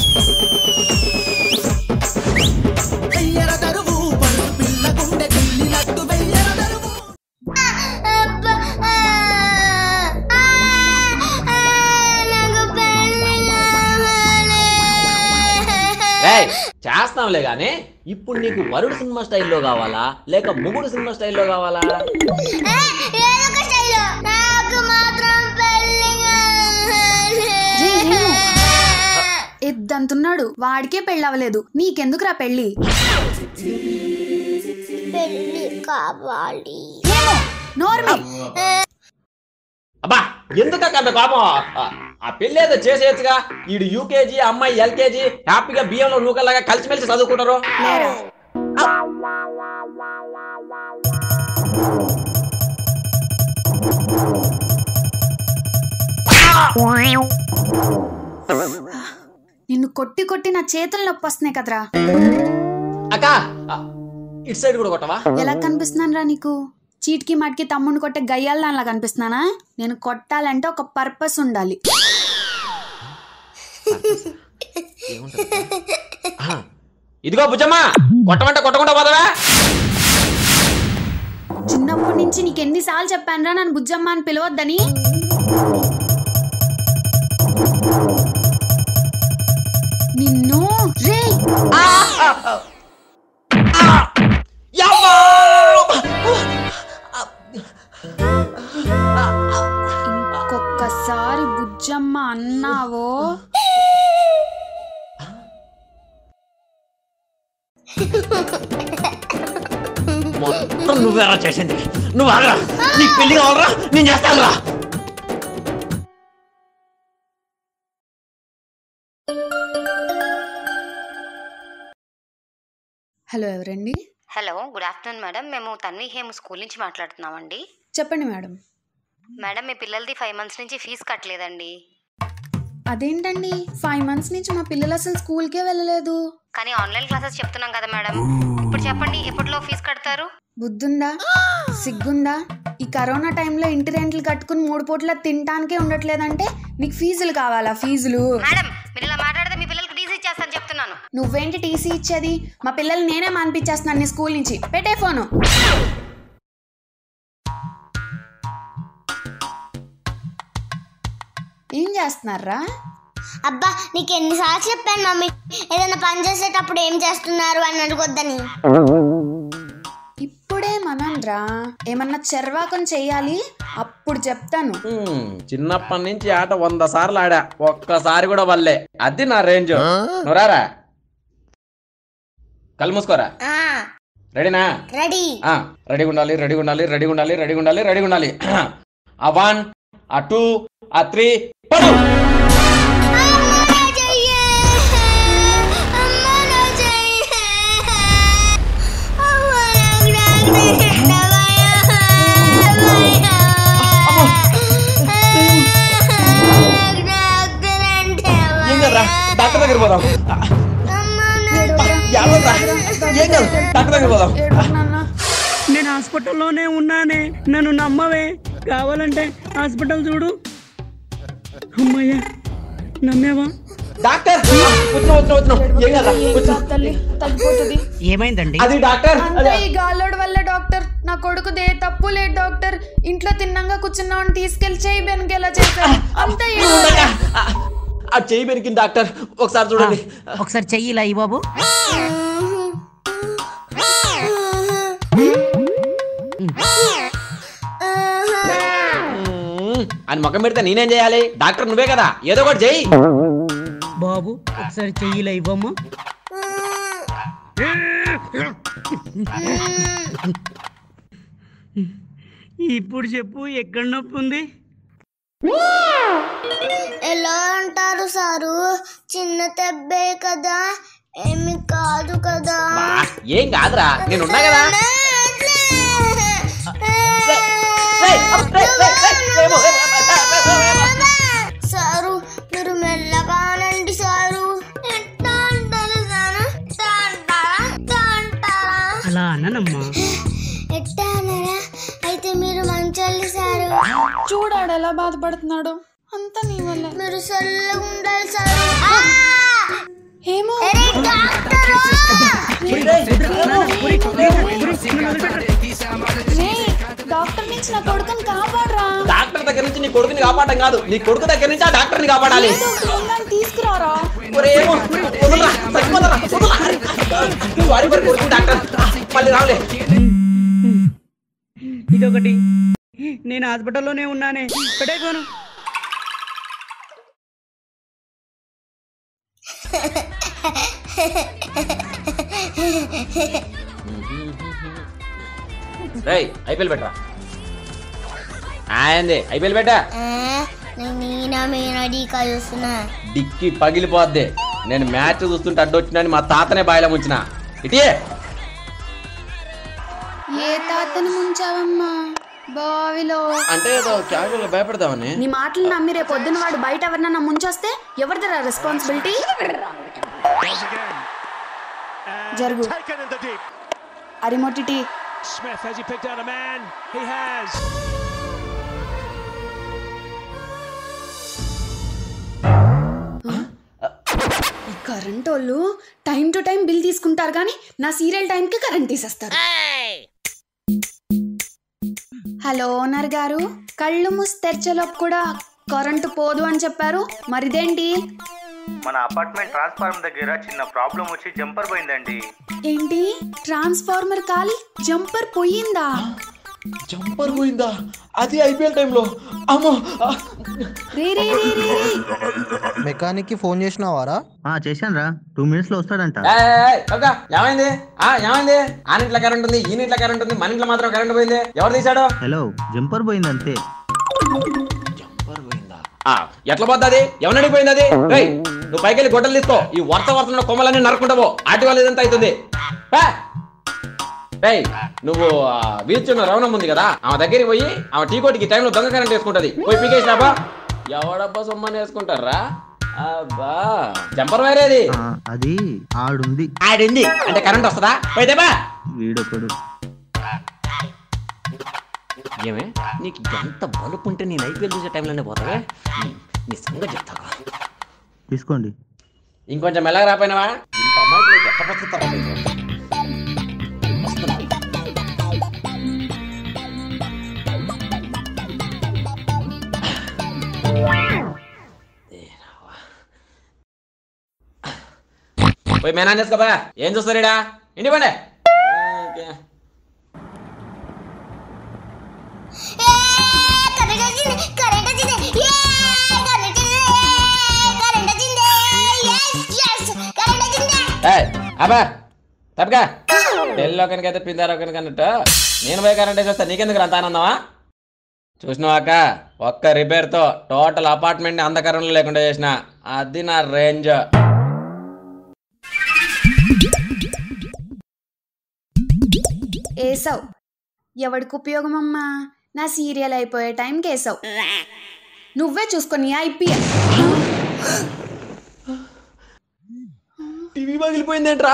వెయ్యర దరువు పరుగు పిల్ల గుండె గిల్లినట్టు వెయ్యర దరువు అబ్బా, ఆ, ఆ, ఆ, నాకు పెళ్లి కావాలి. రేయ్ చేస్తాంలే గానీ ఇప్పుడు నీకు వరుడు సినిమా స్టైల్లో కావాలా లేక ముగుడు సినిమా స్టైల్లో కావాలా ఏ, ఏదో ఒక స్టైలు. నాకు మాత్రం పెళ్లి కావాలి. రే, హేము. ఇద్దంతున్నాడు వాడికే పెళ్ళవలేదు నీకెందుకురా పెళ్ళి పెళ్లి కావాలి హేము, నోర్మి అబ్బా ఎందుకు అంత కోపం ఆ- ఆ పెళ్ళి ఏదో చేసేయచ్చుగా ఈడు యూకేజీ అమ్మాయి ఎల్కేజీ హ్యాపీగా బియ్యంలో నూకల్లాగా కలిసిమెలిసి చదువుకుంటారు లేరా నిన్ను కొట్టి కొట్టి నా చేతులు నొప్పి వస్తున్నాయి కదరా అక్క ఆ, ఇటు సైడ్ కూడా కొట్టవా ఎలా కనిపిస్తున్నాను నీకు చీటికి మాటికి తమ్ముడిని కొట్టే గయ్యాల దానిలా కనిపిస్తున్నానా నేను కొట్టాలంటే ఒక పర్పస్ ఉండాలి ఆ, ఇదిగో బుజ్జమ్మా కొట్టమంటే కొట్టకుండా పోదావా చిన్నప్పటి నుంచి నీకు ఎన్నిసార్లు చెప్పానురా నన్ను బుజ్జమ్మ అని పిలవద్దని నిన్ను రే యమ్మా! ఇంకొకసారి బుజ్జమ్మ అన్నావో మొత్తం నువ్వేరా చేసింది నువ్వు ఆగరా నీకు పెళ్లి కావాలరా నేను చేస్తానురా హలో ఎవరండి హలో గుడ్ ఆఫ్టర్నూన్ మేడం మేము తన్వి హేమ్ స్కూల్ నుంచి మాట్లాడుతున్నామండి చెప్పండి మేడం మేడం మీ పిల్లలది ఫైవ్ మంత్స్ నుంచి ఫీజు కట్టలేదండి అదేంటండి ఫైవ్ మంత్స్ నుంచి మా పిల్లలు అసలు స్కూల్కే వెళ్ళలేదు కానీ ఆన్లైన్ క్లాసెస్ చెప్తున్నాం కదా మేడం ఇప్పుడు చెప్పండి ఎప్పటిలో ఫీజు కడతారు బుద్ధుందా సిగ్గుందా ఈ కరోనా టైంలో ఇంటి రెంట్లు కట్టుకుని మూడు పూట్ల తినటానికే ఉండట్లేదంటే నీకు ఫీజులు కావాలా ఫీజులు మేడం మీరు ఇలా మాట్లాడితే మీ పిల్లలకి టీసీ ఇచ్చేస్తాను చెప్తున్నాను నువ్వేంటి టీసీ ఇచ్చేది మా పిల్లల్ని నేనే మానిపించేస్తున్నాను నీ స్కూల్ నుంచి పెట్టే ఫోను ఏం చేస్తున్నారా అబ్బా నీకు ఎన్నిసార్లు చెప్పాను మమ్మీ ఏదైనా పని చేసేటప్పుడు ఏం చేస్తున్నారు అని అడగొద్దని ఇప్పుడే మనన్రా ఏమన్నా చెర్వాకం చెయ్యాలి అప్పుడు చెప్తాను హ్మ్, చిన్నప్పటి నుంచి ఆట వంద సార్లు ఆడా ఒక్కసారి కూడా వల్లే అది నా రేంజ్ నువ్వు రారా కళ్ళు మూసుకోరా ఆ, రెడీనా రెడీ ఆ, రెడీగా ఉండాలి రెడీగా ఉండాలి రెడీగా ఉండాలి రెడీగా ఉండాలి రెడీగా ఉండాలి ఆ వన్ ఆ టూ ఆ త్రీ పడు అమ్మ నా చెయ్యి. అమ్మ నా చెయ్యి. అమ్మ నాకు డాక్టర్ చెప్పవయ్యా. నాకు డాక్టర్ అంటే ఏం కదరా డాక్టర్ దగ్గర పోదాం అమ్మ నాకు యాదవరా? ఏం కాదు డాక్టర్ దగ్గర పోదాం ఏడుపు నాన్న. నేను హాస్పిటల్లోనే ఉన్నానే నన్ను నమ్మవే కావాలంటే హాస్పిటల్ చూడు అమ్మయ్యా నమ్మేవా డాక్టర్ వచ్చిన వచ్చిన వచ్చిన ఏం కదా ఏం కాదు తల్లి తగ్గిపోతుంది ఏమైందండి అది డాక్టర్ అంతా ఈ గాల్లోడు వల్లే డాక్టర్ నా కొడుకుదే తప్పు లేదు డాక్టర్ ఇంట్లో తిన్నంగా కూర్చున్నామని తీసుకెళ్లి చేయి వెనకేలా చేశారు అంతా ఈ ఉండగా. ఆ, ఆ చెయ్యి పెరిగింది డాక్టర్ ఒకసారి చూడండి ఒకసారి చెయ్యి ఇలా ఇవ్వు బాబు మ్మ్. అని ముఖం పెడితే నేనేం చేయాలి డాక్టర్ నువ్వే కదా ఏదో ఒకటి చెయ్యి బాబు ఒకసారి చెయ్యి ఇలా ఇవ్వమ్మా ఇప్పుడు చెప్పు ఎక్కడ నొప్పి ఉంది ఎలా అంటారు సారు చిన్న తెబ్బే కదా ఏమి కాదు కదా బా, ఏం కాదురా నేను ఉన్నా కదా రేయ్, అబ్బ, రేయ్, రేయ్, రేయ్, రేయ్, రేయ్, రేయ్, రేయ్, రేయ్, రేయ్. సారు మీరు మెల్లగానండి సారు ఎట్లా అంటారు సారు ఎట్లా అంటారా ఎట్లా అంటారా అలా అననమ్మా ఎట్లా అనరా అయితే మీరు మంచోళ్ళు సారు చూడాడు ఎలా బాధపడుతున్నాడు అంతా నీ వల్ల మీరు చల్లగా ఉండాలి సారు ప్లీజ్ నా కొడుకుని కాపాడరా డాక్టర్ దగ్గర నుంచి నీ కొడుకుని కాపాడడం కాదు నీ కొడుకు దగ్గర నుంచి ఆ డాక్టర్ని కాపాడాలి ఏదో ఒకటి ఉందని తీసుకురారా ఒరే ఏమో, వదలరా, చచ్చిపోతారా, వదలరా. నువ్వు వాడి వాడి కొడుకు డాక్టర్ మళ్ళీ రావులే ఇదొకటి నేను హాస్పిటల్లోనే ఉన్నానే పెట్టేకోను రేయ్ ఐపీఎల్ పెట్టరా ఏంది ఐపీఎల్ పెట్టా ఆ, నేను మీనా మీనా డీకా చూస్తున్నా డిక్కి పగిలిపోద్ది నేను మ్యాచ్ చూస్తుంటే అడ్డొచ్చినని మా తాతనే బాయిలో ముంచిన ఇటీ ఏ తాతని ముంచావమ్మా బావిలో అంటే ఏదో క్యాజువల్ భయపడదామని నీ మాటలు నమ్మి రేపు పొద్దున వాడు బయట ఎవరినన్నా ముంచొస్తే ఎవరిదరా రెస్పాన్సిబిలిటీ జరుగు Taken in the deep. అరిమొట్టిటి Smith, has he picked out a man? He has. ఈ కరెంట్ వాళ్ళు టైం టు టైం బిల్ తీసుకుంటారు కానీ నా సీరియల్ టైంకి కరెంట్ తీసేస్తారు హలో ఓనర్ గారు కళ్ళు మూసి తెరిచేలోపు కూడా కరెంటు పోదు అని చెప్పారు మరిదేంటి మన అపార్ట్మెంట్ ట్రాన్స్ఫార్మర్ దగ్గర చిన్న ప్రాబ్లం వచ్చి జంపర్ పోయిందండి ఏంటి ట్రాన్స్ఫార్మర్ కాలి జంపర్ పోయిందా జంపర్ పోయిందా అది ఐపీఎల్ టైంలో అమ్మో ఆ. రే రే రే రే రే. మెకానిక్ కి ఫోన్ చేసినావారా చేశాను రా టూ మినిట్స్ లో వస్తాడంట ఏయ్, ఏయ్, ఏయ్, అక్క, ఏమైంది ఆ ఏమైంది ఆ ఇంట్లో కరెంట్ ఉంది ఈ ఇంట్లో కరెంట్ ఉంది మన ఇంట్లో మాత్రం కరెంట్ పోయింది ఎవరు తీశాడు హలో జంపర్ పోయింది అంతే జంపర్ పోయిందా ఆ, ఎట్లా పోద్ది అది ఎవరిని అడిగిపోయింది అది రేయ్ నువ్వు పైకి వెళ్ళి గొడ్డలు తీసుకో ఈ వరుస వరుస కొమ్మలన్నీ నరుకుంటావు ఆటి వాళ్ళు ఇదంతా అవుతుంది పా. రేయ్ నువ్వు వీల్చున్న రవణం ఉంది కదా ఆమె దగ్గరికి పోయి ఆమె టీ కోటికి టైంలో దొంగ కరెంట్ వేసుకుంటది పోయి పీకేసినాబా ఎవడబ్బా సొమ్మని వేసుకుంటారా అబ్బా జంపర్ వైరేది ఆ, అది ఆడుంది ఆడింది అంటే కరెంట్ వస్తుందా పోయితే బా వీడొకడు ఏమే నీకు ఎంత బలుపు ఉంటే నేను ఐపీఎల్ చూసే టైంలోనే పోతావే నీ- నీ సంగతి చెప్తావా తీసుకోండి ఇంకొంచెం మెల్లగా రాపోయినావా ఇంత అమ్మాయిలు ఎట్ట బతుకుతారా మీరు? వస్తున్నా. ఏ రావా. పోయి మేనా చేసుకోబా ఏం చూస్తారీడా ఇంటి పండే ఓకే. ఏ, కరెంట్ వచ్చింది కరెంట్ వచ్చింది ఏ, కరెంట్ వచ్చింది కరెంట్ వచ్చింది yes yes కరెంట్ వచ్చింది ఏయ్, అబ్బా తప్పగా పెళ్ళోకనికి అయితే పిందారోకనికి అన్నట్టు నేను పోయి కరెంట్ వేసేస్తా నీకెందుకు అంత ఆనందమా చూసినావా అక్క ఒక్క రిపేర్తో టోటల్ అపార్ట్మెంట్ అంధకారంలో లేకుండా చేసిన అది నా రేంజ్ ఏసావు ఎవడికి ఉపయోగం అమ్మా నా సీరియల్ అయిపోయే టైంకి వేసావు నువ్వే చూసుకొని ఐపీఎల్ టీవీ పగిలిపోయిందేంట్రా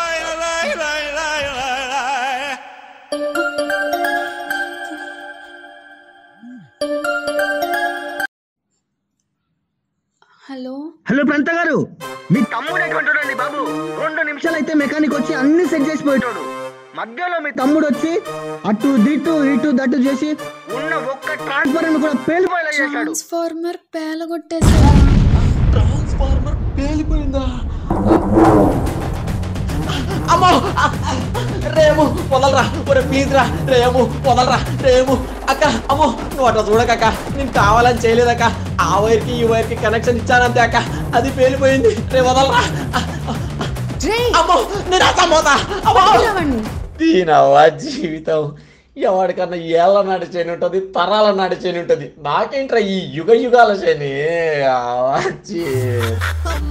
హలో హలో ప్రంత గారు మీ తమ్ముడు ఎటువంటాడండి బాబు రెండు నిమిషాలు అయితే మెకానిక్ వచ్చి అన్ని సెట్ చేసి పోయేటాడు మధ్యలో మీ తమ్ముడు వచ్చి అటు దిట్టు ఇటు దట్టు చేసి ఉన్న ఒక్క ట్రాన్స్ఫర్ కూడా పేలిపోయేలా చేశాడు ట్రాన్స్ఫార్మర్ పేలగొట్టేసా ట్రాన్స్ఫార్మర్ పేలిపోయిందా అమ్మో రేము వదలరా ఒరే ప్లీజ్ రా రేము వదలరా రేము అక్క అమ్మో నువ్వు అట్లా చూడకక్క నేను కావాలని చేయలేదక్క ఆ వైర్కి ఈ వైర్కి కనెక్షన్ ఇచ్చానంతే అక్క అది పేలిపోయింది రే వదలరా రే అమ్మో నేను అసమోతా అమ్మో పట్టుకురావండి. దీనవ్వా జీవితం ఎవరికన్నా ఏళ్ళ నడిచేని ఉంటుంది తరాల నడిచేని ఉంటుంది నాకేంట్రా ఈ యుగ యుగాల శని ఆవా, చీ.